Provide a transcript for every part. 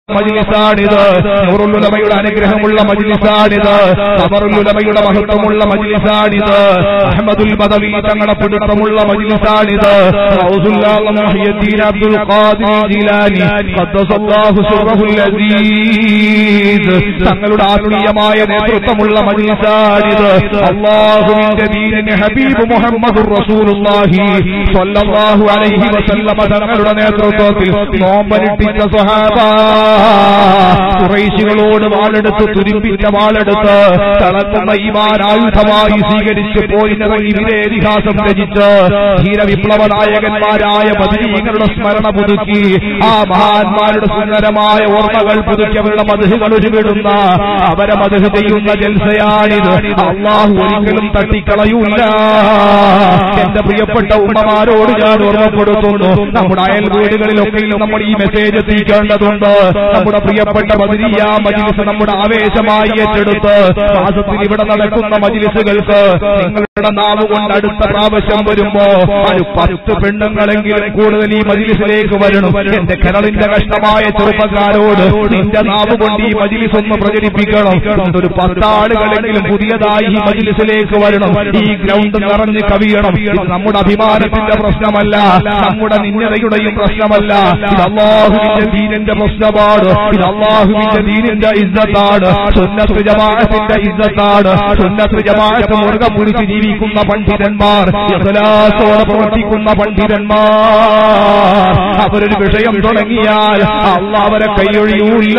മജിലിസാണിത് നൂറുലുലമയുടെ അനുഗ്രഹമുള്ള മജിലിസാണിത് ഖബറുലുലമയുടെ മഹത്വമുള്ള മജിലിസാണിത് അഹമ്മദുൽ ബദവി തങ്ങളുടെ പിടുത്തമുള്ള മജിലിസാണിത് റൗസുല്ലാഹ് മുഹയ്യദ്ദീൻ അബ്ദുൽ ഖാദിർ ജീലാനി ഖദ്ദസല്ലാഹു സിർറഹുൽ അസീസ് തങ്ങളുടെ ആത്മീയമായ നേതൃത്വമുള്ള മജിലിസാണിത് അല്ലാഹുവിന്റെ ദീനിന് ഹബീബ് മുഹമ്മദുർ റസൂലുള്ളാഹി സ്വല്ലല്ലാഹു അലൈഹി വസല്ലമ തങ്ങളുടെ നേതൃത്വത്തിൽ നോമ്പനുഷ്ഠിച്ച സ്വഹാബ കുറേശികളോട് വാളെടുത്ത് തുരുമ്പിച്ച വാളെടുത്ത് തളർത്തുന്ന ഈമാൻ ആയുധമായി സ്വീകരിച്ച് പോയിനിറങ്ങി വിരേതിഹാസം രചിച്ച് ധീര വിപ്ലവ നായകന്മാരായ ബദരീങ്ങളുടെ സ്മരണ പുതുക്കി ആ മഹാന്മാരുടെ സുന്ദരമായ ഓർമ്മകൾ പുതുക്കി അവരുടെ മധുകൾ ഒരുവിടുന്ന അവരെ മധു ചെയ്യുന്ന ജൽസയാണിത് അള്ളാഹു ഒരിക്കലും തട്ടിക്കളയൂല്ല എന്റെ പ്രിയപ്പെട്ട ഉമ്മമാരോട് ഞാൻ ഓർമ്മപ്പെടുത്തുന്നു നമ്മുടെ അയൽ വീടുകളിലൊക്കെയും നമ്മൾ ഈ മെസ്സേജ് എത്തിക്കേണ്ടതുണ്ട് നമ്മുടെ പ്രിയപ്പെട്ട മദിരിയ മജിലിസ് നമ്മുടെ ആവേശമായി ഏറ്റെടുത്ത് മാസത്തിൽ ഇവിടെ നടക്കുന്ന മജിലിസുകൾക്ക് നിങ്ങളുടെ നാവ് കൊണ്ട് അടുത്ത പ്രാവശ്യം വരുമ്പോ ഒരു പത്ത് പെണ്ണുങ്ങളെങ്കിലും കൂടുതൽ ഈ മജിലിസിലേക്ക് വരണം എന്റെ കരളിന്റെ കഷ്ടമായ ചെറുപ്പക്കാരോട് നിന്റെ നാവ് കൊണ്ട് ഈ മജിലിസ് ഒന്ന് പ്രചരിപ്പിക്കണം ഒരു പത്താളുകളെങ്കിലും പുതിയതായി ഈ മജിലിസിലേക്ക് വരണം ഈ ഗ്രൗണ്ട് നിറഞ്ഞ് കവിയണം ഇത് നമ്മുടെ അഭിമാനത്തിന്റെ പ്രശ്നമല്ല നമ്മുടെ നിന്ദതയുടെയും പ്രശ്നമല്ല ഇത് അള്ളാഹുവിന്റെ ദീനിന്റെ പ്രശ്നമാണ് ഇത് അള്ളാഹുവിന്റെ ദീനിന്റെ ഇസ്സത്താണ് സുന്നത്ത് ജമാഅത്തിന്റെ ഇസ്സത്താണ് സുന്നത്ത് ജമാഅത്ത് മുറുകെ പിടിച്ച് ജീവിക്കുന്ന പണ്ഡിതന്മാർ ഇഖ്ലാസോടെ പ്രവർത്തിക്കുന്ന പണ്ഡിതന്മാർ അവരൊരു വിഷയം തുടങ്ങിയാൽ അള്ളാഹ് അവരെ കൈയൊഴിയൂല്ല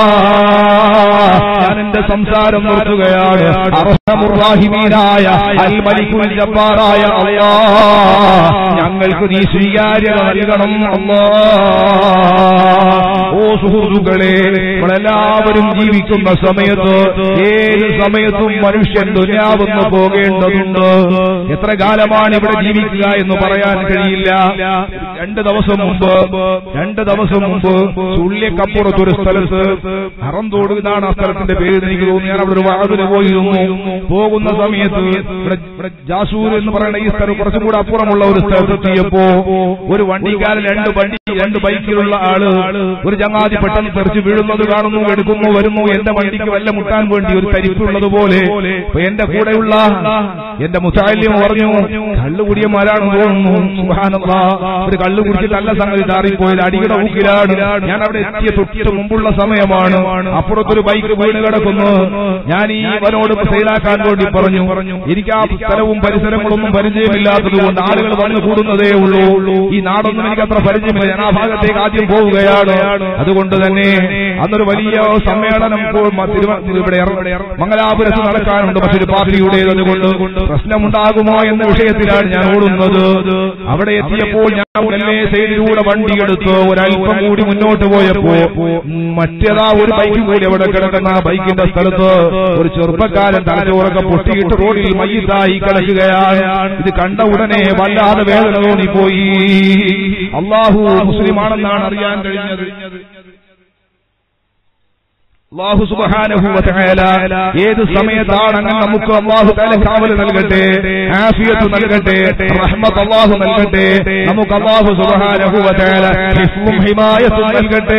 ഞാൻ എന്റെ സംസാരം നിർത്തുകയാണ് അർഹമുറാഹിമീനായ അൽ മലിക്കുൽ ജബ്ബാറായ അല്ലാ ഞങ്ങൾക്ക് നീ സ്വീകാര്യത നൽകണം അല്ലാ ഓ സുഹൃത്തുക്കളെ നമ്മളെല്ലാവരും ജീവിക്കുന്ന സമയത്ത് ഏത് സമയത്തും മനുഷ്യൻ ദുനിയാവെന്ന് പോകേണ്ടതുണ്ട് എത്ര കാലമാണ് ഇവിടെ ജീവിക്കുക എന്ന് പറയാൻ കഴിയില്ല രണ്ട് ദിവസം മുമ്പ് രണ്ട് ദിവസം മുമ്പ് ചുള്ളിക്കപ്പുറത്തൊരു സ്ഥലത്ത് അറന്തോട് ഇതാണ് ആ സ്ഥലത്തിന്റെ പേര് എന്ന് എനിക്ക് തോന്നി ഞാൻ അവിടെ ഒരു വാതിന് പോയിരുന്നു പോകുന്ന സമയത്ത് ഇവിടെ ഇവിടെ ജാസൂർ എന്ന് പറയുന്ന ഈ സ്ഥലം കുറച്ചും കൂടെ അപ്പുറമുള്ള ഒരു സ്ഥലത്തെത്തിയപ്പോ ഒരു വണ്ടിക്കാരൻ രണ്ട് വണ്ടി രണ്ട് ബൈക്കിലുള്ള ആള് ഒരു ചങ്ങാതി പെട്ടെന്ന് തെറിച്ച് വീഴുന്നത് കാണുന്നു എടുക്കുന്നു വരുന്നു എന്റെ വണ്ടിക്ക് വല്ല മുട്ടാൻ വേണ്ടി ഒരു തരിപ്പുള്ളത് പോലെ അപ്പൊ എന്റെ കൂടെയുള്ള എന്റെ മുസാല്യം പറഞ്ഞു കള്ളുകുടിയന്മാരാണെന്ന് തോന്നുന്നു സുബ്ഹാനല്ലാ. ഒരു കള്ളു കുടിച്ചിട്ടല്ല സംഗതി താറിപ്പോയത് അടിയുടെ ഊക്കിലാണ് ഞാൻ അവിടെ എത്തിയ തൊട്ട് മുമ്പുള്ള സമയമാണ് അപ്പുറത്തൊരു ബൈക്ക് വീണ് കിടക്കുന്നു ഞാൻ ഈ അവനോട് സെയിലാക്കാൻ വേണ്ടി പറഞ്ഞു എനിക്ക് ആ സ്ഥലവും പരിസരങ്ങളൊന്നും പരിചയമില്ലാത്തത് കൊണ്ട് ആളുകൾ വന്നു കൂടുന്നതേ ഉള്ളൂ ഈ നാടൊന്നും എനിക്ക് അത്ര പരിചയമില്ല ഞാൻ ആ ഭാഗത്തേക്ക് ആദ്യം പോവുകയാണ് അതുകൊണ്ട് തന്നെ അന്നൊരു വലിയ സമ്മേളനം ഇപ്പോൾ മ- തിരുവ- ഇവിടെ ഇറ- മംഗലാപുരത്ത് നടക്കാനുണ്ട് മറ്റൊരു പാർട്ടിയുടേത് അതുകൊണ്ട് പ്രശ്നമുണ്ടാകുമോ എന്ന വിഷയത്തിലാണ് ഞാൻ ഓടുന്നത് അവിടെ എത്തിയപ്പോൾ ഞാൻ ഉടനെ സൈഡിലൂടെ വണ്ടി എടുത്ത് ഒരല്പം കൂടി മുന്നോട്ട് പോയപ്പോ ഉം, മറ്റേതാ ഒരു ബൈക്ക് കൂടി അവിടെ കിടക്കുന്ന ആ ബൈക്കിന്റെ സ്ഥലത്ത് ഒരു ചെറുപ്പക്കാരൻ തലച്ചോറൊക്കെ പൊട്ടിയിട്ട് റോഡിൽ മയ്യത്തായി കിടക്കുകയാണ് ഇത് കണ്ട ഉടനെ വല്ലാതെ വേദന തോന്നിപ്പോയി അള്ളാഹു മുസ്ലിമാണെന്നാണ് അറിയാൻ കഴിഞ്ഞത് അള്ളാഹു സുബ്ഹാനഹു വ തആല ഏത് സമയത്താണ് അങ്ങനെ നമുക്ക് അള്ളാഹു തആല കാവൽ നൽകട്ടെ ആഫിയത്ത് നൽകട്ടെ റഹ്മത്ത് അള്ളാഹു നൽകട്ടെ നമുക്ക് അള്ളാഹു സുബ്ഹാനഹു വ തആല ഹിഫ്ളും ഹിമായത്തും നൽകട്ടെ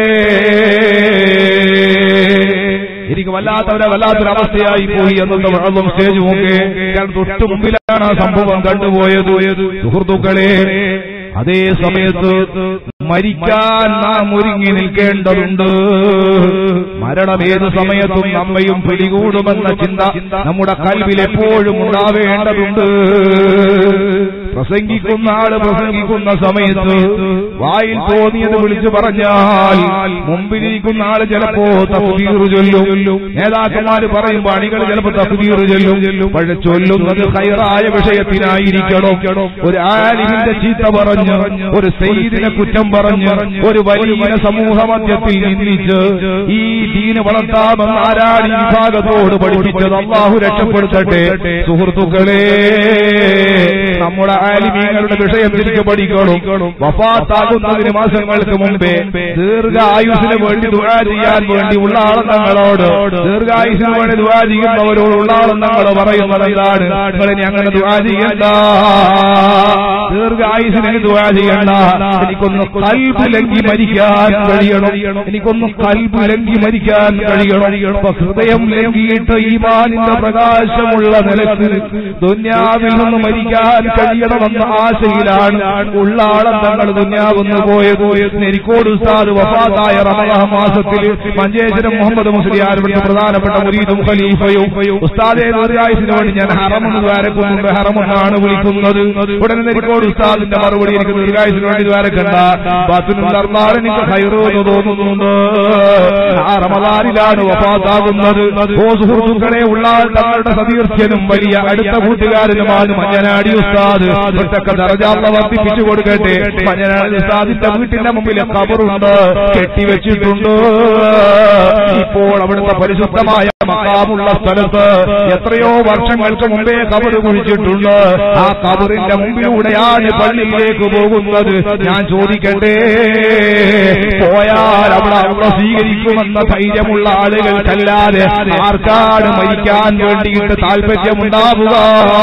എനിക്ക് വല്ലാത്തവരെ വല്ലാത്തൊരു അവസ്ഥയായി പോയി എന്നൊക്കെ വെള്ളം സ്റ്റേജ് നോക്കേ ഞാൻ തൊട്ട് മുമ്പിലാണ് ആ സംഭവം കണ്ടുപോയത് സുഹൃത്തുക്കളെ അതേ സമയത്ത് മരിക്കാൻ നാം ഒരുങ്ങി നിൽക്കേണ്ടതുണ്ട് മരണം ഏത് സമയത്തും നമ്മയും പിടികൂടുമെന്ന ചിന്ത നമ്മുടെ കൽവിൽ എപ്പോഴും ഉണ്ടാവേണ്ടതുണ്ട് പ്രസംഗിക്കുന്ന ആള് പ്രസംഗിക്കുന്ന സമയത്ത് വായിൽ തോന്നിയത് വിളിച്ചു പറഞ്ഞാൽ മുമ്പിലിരിക്കുന്ന ആള് ചിലപ്പോ തഫ്ബീർ ചൊല്ലും നേതാക്കന്മാര് പറയുമ്പോ അണികൾ ചിലപ്പോ തഫ്ബീർ ചൊല്ലും പക്ഷെ ചൊല്ലുന്നത് ഹൈറായ വിഷയത്തിനായിരിക്കണം ഒരു ആലിമിന്റെ ചീത്ത പറഞ്ഞു ഒരു സെയ്ദിനെ കുറ്റം പറഞ്ഞു ഒരു വലിയ സമൂഹ മധ്യത്തിൽ നിന്നിച്ച് ഈ ദീന് വളർത്താമെന്ന് ആരാണ് ഈ ഭാഗത്തോട് പഠിപ്പിച്ചത് അള്ളാഹു രക്ഷപ്പെടുത്തട്ടെ സുഹൃത്തുക്കളെ നമ്മുടെ ആലിമീങ്ങളുടെ വിഷയം തിരിച്ചു പഠിക്കണം വഫാത്താകുന്നതിന് മാസങ്ങൾക്ക് മുമ്പേ ദീർഘായുസിന് വേണ്ടി ദുആ ചെയ്യാൻ വേണ്ടി ഉള്ള ആളെന്നങ്ങളോട് ദീർഘായുസിന് വേണ്ടി ദുആ ചെയ്യുന്നവരോട് ഉള്ള ആളെന്നങ്ങൾ പറയുന്നത് എന്താണ് നിങ്ങൾ ഇനി അങ്ങനെ ദുആ ചെയ്യണ്ട ദീർഘായുസിന് ദുആ ചെയ്യണ്ട എനിക്കൊന്ന് കൽബ് ലംഘി മരിക്കാൻ കഴിയണം എനിക്കൊന്ന് കൽബ് ലംഘി മരിക്കാൻ കഴിയണം അപ്പൊ ഹൃദയം ലംഘിയിട്ട് ഈമാനിന്റെ പ്രകാശമുള്ള നിലക്ക് ദുന്യാവിൽ നിന്ന് മരിക്കാൻ കഴിയണമെന്ന ആശയിലാണ് ഉള്ളാളം തങ്ങൾ ദുന്യാവെന്ന് പോയത് നെരിക്കോട് ഉസ്താദ് വഫാത്തായ റമദാ മാസത്തിൽ മഞ്ചേശ്വരം മുഹമ്മദ് മുസ്ലിയാരുടെ പ്രധാനപ്പെട്ട മുരീദും ഖലീഫയും ഉസ്താദെ ദീർഘായുസിന് വേണ്ടി ഞാൻ ഹറമെന്ന് ദ്വാരക്കുന്നുണ്ട് ഹറമെന്നാണ് വിളിക്കുന്നത് ഉടനെ നെരിക്കോട് ഉസ്താദിന്റെ മറുപടി എനിക്ക് ദീർഘായുസിന് വേണ്ടി ദ്വാരക്കണ്ട ബാത്തിനും ദർബാർ എനിക്ക് ഹൈറോ എന്ന് തോന്നുന്നുണ്ട് ആ റമദാനിലാണ് വഫാത്താകുന്നത് ഓ സുഹൃത്തുക്കളെ ഉള്ള തങ്ങളുടെ സതീർഥ്യനും വലിയ അടുത്ത കൂട്ടുകാരനുമാണ് മഞ്ഞനാടി ഉസ്താദ് ഒറ്റക്ക ദറജാത്ത വർദ്ധിപ്പിച്ചു കൊടുക്കട്ടെ മഞ്ഞനാടി ഉസ്താദിന്റെ വീട്ടിന്റെ മുമ്പിൽ കബറുണ്ട് കെട്ടിവെച്ചിട്ടുണ്ട് ഇപ്പോൾ അവിടുത്തെ പരിശുദ്ധമായ മക്കാമുള്ള സ്ഥലത്ത് എത്രയോ വർഷങ്ങൾക്ക് മുമ്പേ കബറ് കുഴിച്ചിട്ടുണ്ട് ആ കബറിന്റെ മുമ്പിലൂടെയാണ് പള്ളിയിലേക്ക് പോകുന്നത് ഞാൻ ചോദിക്കട്ടെ പോയാൽ അവിടെ അവിടെ സ്വീകരിക്കുമെന്ന ധൈര്യമുള്ള ആളുകൾക്കല്ലാതെ ആർക്കാണ് മരിക്കാൻ വേണ്ടിയിട്ട് താല്പര്യമുണ്ടാവുക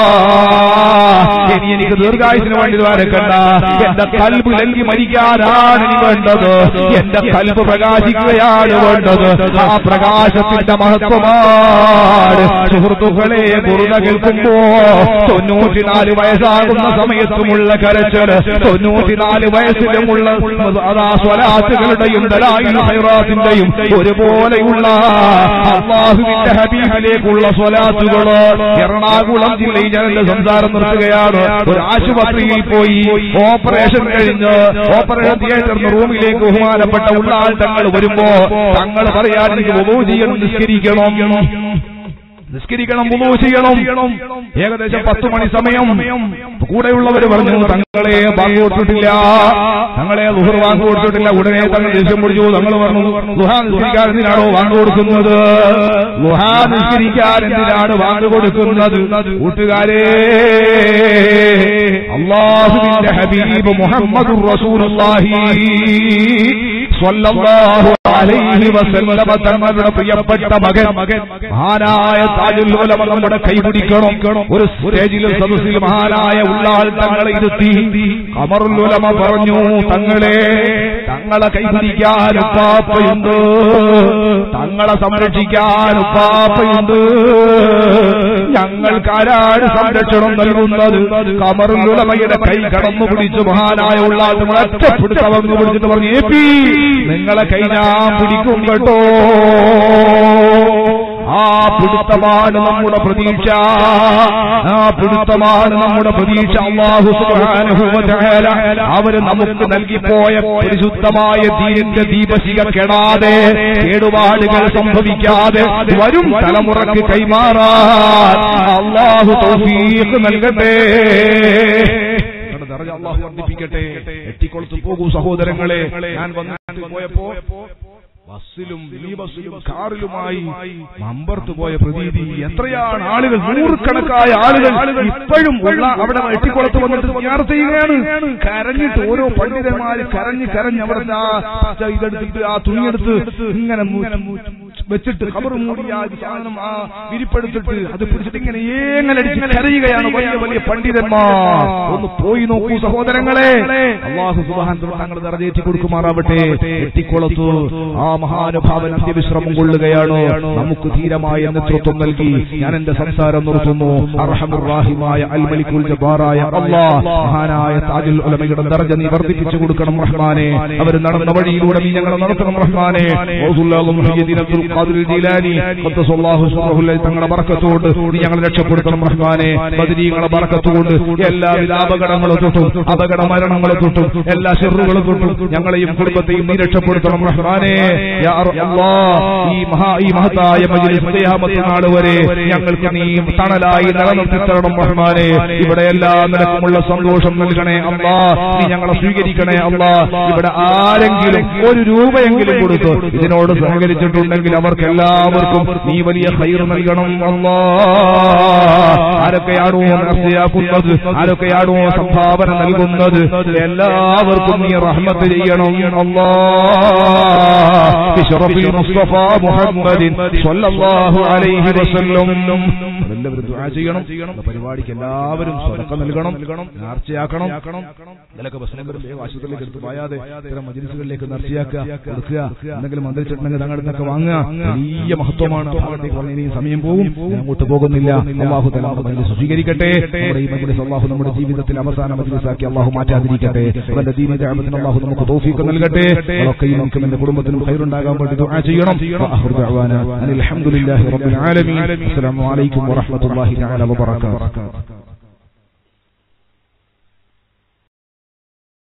ഇനി എനിക്ക് ദീർഘായുസിന് വേണ്ടി വരക്കണ്ട എന്റെ കൽബ് ലംഘി മരിക്കാനാണ് ഇനി വേണ്ടത് എന്റെ കൽബ് പ്രകാശിക്കുകയാണ് വേണ്ടത് ആ പ്രകാശത്തിന്റെ മഹത്വമാണ് സുഹൃത്തുക്കളെ കുറുത കേൾക്കുമ്പോ തൊണ്ണൂറ്റിനാല് വയസ്സാകുന്ന സമയത്തുമുള്ള കരച്ചല് തൊണ്ണൂറ്റിനാല് വയസ്സിലുമുള്ള അതാ സ്വലാത്തുകളുടെയും ദലായിൽ ഹൈറാത്തിന്റെയും ഒരുപോലെയുള്ള അള്ളാഹുവിന്റെ ഹബീബിലേക്കുള്ള സ്വലാത്തുകള് എറണാകുളം ജില്ലയിൽ ഞാൻ എന്റെ സംസാരം നിർത്തുകയാണ് ഒരു ആശുപത്രിയിൽ പോയി ഓപ്പറേഷൻ കഴിഞ്ഞ് ഓപ്പറേഷൻ തിയേറ്ററിന് റൂമിലേക്ക് ബഹുമാനപ്പെട്ട ഉള്ള ആൾ തങ്ങൾ വരുമ്പോ തങ്ങൾ പറയാൻ എനിക്ക് വുളൂ ചെയ്യണം നിസ്കരിക്കണം നിസ്കരിക്കണം വുളൂ ചെയ്യണം ഏകദേശം പത്തു മണി സമയം കൂടെയുള്ളവർ പറഞ്ഞു തങ്ങളെ ബാങ്ക് കൊടുത്തിട്ടില്ല തങ്ങളെ ലുഹർ വാങ്ങ് കൊടുത്തിട്ടില്ല ഉടനെ തങ്ങൾ ദേഷ്യം പിടിച്ചു തങ്ങൾ പറഞ്ഞു ലുഹാ നിസ്കരിക്കാൻ എന്തിനാണോ വാങ്ങ് കൊടുക്കുന്നത് ലുഹാ നിസ്കരിക്കാൻ എന്തിനാണ് വാങ്ങ് കൊടുക്കുന്നത് കൂട്ടുകാരെ അള്ളാഹുവിന്റെ ഹബീബ് മുഹമ്മദ് റസൂലുള്ളാഹി സ്വല്ലല്ലാഹു അലൈഹി വസല്ലമ തങ്ങളുടെ പ്രിയപ്പെട്ട മകൻ മഹാനായ താജുൽ ഉലമ നമ്മുടെ കൈപിടിക്കണം ഒരു സ്റ്റേജിൽ സദസ്സിൽ മഹാനായ ഉള്ളാൾ തങ്ങളെ ഇരുത്തി കമറുൽ ഉലമ പറഞ്ഞു തങ്ങളെ തങ്ങളെ കൈപിടിക്കാൻ ഉപ്പാപ്പയുണ്ട് തങ്ങളെ സംരക്ഷിക്കാൻ ഉപ്പാപ്പയുണ്ട് ഞങ്ങൾക്ക് ആരാണ് സംരക്ഷണം നൽകുന്നത് കമറുൽ ഉലമയുടെ കൈ കടന്നു പിടിച്ച് മഹാനായ ഉള്ളാൾ നമ്മളെ ഒറ്റപ്പെടുത്തവന്ന് പിടിച്ചിട്ട് പറഞ്ഞു ഏ പി നിങ്ങളെ കൈ ഞാൻ പിടിക്കും കേട്ടോ ആ പിടുത്തമാണ് നമ്മുടെ പ്രതീക്ഷ ആ പിടുത്തമാണ് നമ്മുടെ പ്രതീക്ഷ അള്ളാഹു സുബ്ഹാനഹു വ തആല അവര് നമുക്ക് നൽകിപ്പോയ പരിശുദ്ധമായ ദീനിന്റെ ദീപശിക കെടാതെ കേടുപാടുകൾ സംഭവിക്കാതെ വരും തലമുറക്ക് കൈമാറാൻ അള്ളാഹു തൗഫീഖ് നൽകട്ടെ ദറജ അള്ളാഹു വർദ്ധിപ്പിക്കട്ടെ എട്ടിക്കൊളുത്ത് പോകൂ സഹോദരങ്ങളെ ഞാൻ വന്നിട്ട് പോയപ്പോ ബസ്സിലും മിനി ബസ്സിലും കാറിലുമായി മമ്പർത്ത് പോയ പ്രതീതി എത്രയാണ് ആളുകൾ നൂറുകണക്കായ ആളുകൾ ഇപ്പോഴും ഉള്ള അവിടെ എട്ടിക്കുളത്ത് വന്നിട്ട് യാത്ര ചെയ്യുകയാണ് കരഞ്ഞിട്ട് ഓരോ പണ്ഡിതന്മാര് കരഞ്ഞ് കരഞ്ഞ് അവിടെ ആ ഇതെടുത്തിട്ട് ആ തുണിയെടുത്ത് ഇങ്ങനെ മു- വെച്ചിട്ട് കബർ മൂടി ആ സാധനം ആ വിരിപ്പെടുത്തിട്ട് അത് പിടിച്ചിട്ട് ഇങ്ങനെ ഏങ്ങനെ അടിച്ച് കരയുകയാണ് വലിയ വലിയ പണ്ഡിതന്മാർ ഒന്ന് പോയി നോക്കൂ സഹോദരങ്ങളെ അള്ളാഹു സുബാൻ തങ്ങൾ നിറഞ്ഞേറ്റി കൊടുക്കുമാറാവട്ടെ എട്ടിക്കുളത്ത് ആ മഹാനുഭാവൻ അന്ത്യവിശ്രമം കൊള്ളുകയാണ് നമുക്ക് ധീരമായ നേതൃത്വം നൽകി ഞാൻ എന്റെ സംസാരം നിർത്തുന്നു അർഹമുറാഹിമായ അൽമലിക്കുൽ ജബ്ബാറായ അള്ളാഹ് മഹാനായ താജുൽ ഉലമയുടെ ദർജ നീ വർദ്ധിപ്പിച്ചു കൊടുക്കണം റഹ്മാനെ അവർ നടന്ന വഴിയിലൂടെ നീ ഞങ്ങളെ നടത്തണം റഹ്മാനെ ഔസുല്ലാഹു മുഹയ്യദീൻ അബ്ദുൽ ഖാദിർ ജീലാനി ഖദ്ദസല്ലാഹു സിർറഹുൽ തങ്ങളുടെ ബർക്കത്തോട് നീ ഞങ്ങളെ രക്ഷപ്പെടുത്തണം റഹ്മാനെ ബദരീങ്ങളെ ബർക്കത്തോട് എല്ലാവിധ അപകടങ്ങളും തൊട്ടും അപകട മരണങ്ങളെ തൊട്ടും എല്ലാ ഷെറുകളും തൊട്ടും ഞങ്ങളെയും കുടുംബത്തെയും നീ രക്ഷപ്പെടുത്തണം റഹ്മാനെ യാ അല്ലാഹ് ഈ മഹാ ഈ മഹത്തായ മജ്ലിസ് ഖിയാമത്ത് നാൾ വരെ ഞങ്ങൾക്ക് നീ തണലായി നിലനിർത്തി തരണം റഹ്മാനെ ഇവിടെ എല്ലാ നിലക്കുമുള്ള സന്തോഷം നൽകണേ അല്ലാ നീ ഞങ്ങളെ സ്വീകരിക്കണേ അല്ലാ ഇവിടെ ആരെങ്കിലും ഒരു രൂപയെങ്കിലും കൊടുത്ത് ഇതിനോട് സഹകരിച്ചിട്ടുണ്ടെങ്കിൽ അവർക്ക് എല്ലാവർക്കും നീ വലിയ ഹൈർ നൽകണം അല്ലാ ആരൊക്കെയാണോ നേർച്ചയാക്കുന്നത് ആരൊക്കെയാണോ സംഭാവന നൽകുന്നത് എല്ലാവർക്കും നീ റഹ്മത്ത് ചെയ്യണം അല്ലാ ബിശറഫിൽ മുസ്തഫ മുഹമ്മദിൻ സ്വല്ലല്ലാഹു അലൈഹി വസല്ലം എല്ലാവരും ദുആ ചെയ്യണം നമ്മുടെ പരിപാടിക്ക് എല്ലാവരും സ്വതക്ക നൽകണം നേർച്ചയാക്കണം ഇതിലൊക്കെ ഭക്ഷണം വരുമ്പോൾ ആശുപത്രിയിലേക്ക് എടുത്ത് പോയാതെ ഇത്തരം മജിലിസുകളിലേക്ക് നേർച്ചയാക്കുക കൊടുക്കുക എന്തെങ്കിലും മന്ത്രിച്ചിട്ടുണ്ടെങ്കിൽ തങ്ങളുടെ നിന്നൊക്കെ വാങ്ങുക വലിയ മഹത്വമാണ് ആ ഭാഗത്തേക്ക് പറഞ്ഞ ഇനി സമയം പോകും ഞാൻ അങ്ങോട്ട് പോകുന്നില്ല അള്ളാഹു തല നമ്മുടെ മജ്ലിസ് സ്വീകരിക്കട്ടെ നമ്മുടെ ഈ മജ്ലിസ് അള്ളാഹു നമ്മുടെ ജീവിതത്തിൽ അവസാന മജ്ലിസാക്കി അള്ളാഹു മാറ്റാതിരിക്കട്ടെ അവന്റെ ദീനി ദഅവത്തിന് അള്ളാഹു നമുക്ക് തൗഫീഖ് നൽകട്ടെ നമ്മളൊക്കെയും നമുക്കും എന്റെ കുടുംബത്തിനും ഖൈറുണ്ടാകാൻ വേണ്ടി ദുആ ചെയ്യണം വആഖിറു ദഅവാന അനിൽ ഹംദുലില്ലാഹി റബ്ബിൽ ആലമീൻ അസ്സലാമു അലൈക്കും വറഹ്മത്തുള്ളാഹി തആല വബറകാതുഹു